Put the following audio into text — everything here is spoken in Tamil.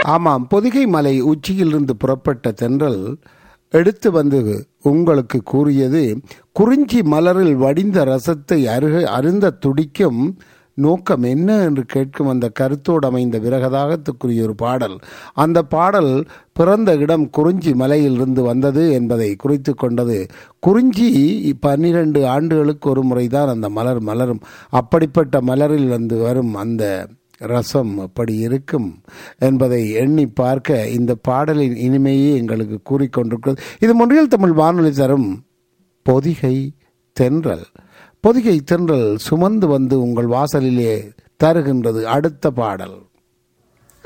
ஆமாம் பொதிகை மலை உச்சியிலிருந்து புறப்பட்ட தென்றல் எடுத்து வந்து உங்களுக்கு கூறியது குறிஞ்சி மலரில் வடிந்த ரசத்தை அருக அருந்த துடிக்கும் நோக்கம் என்ன என்று கேட்கும் அந்த கருத்தோடு அமைந்த விரகதாகத்துக்குரிய ஒரு பாடல் அந்த பாடல் பிறந்த இடம் குறிஞ்சி மலையிலிருந்து வந்தது என்பதை குறித்து கொண்டது குறிஞ்சி பன்னிரண்டு ஆண்டுகளுக்கு ஒரு முறைதான் அந்த மலர் மலரும் அப்படிப்பட்ட மலரில் வந்து வரும் அந்த ரசம் அப்படி இருக்கும் என்பதை எண்ணி பார்க்க இந்த பாடலின் இனிமையே எங்களுக்கு கூறிக்கொண்டிருக்கிறது இது முன்றியல் தமிழ் வானொலி தரும் பொதிகை தென்றல் பொதிகை தென்றல் சுமந்து வந்து உங்கள் வாசலிலே தருகின்றது அடுத்த பாடல்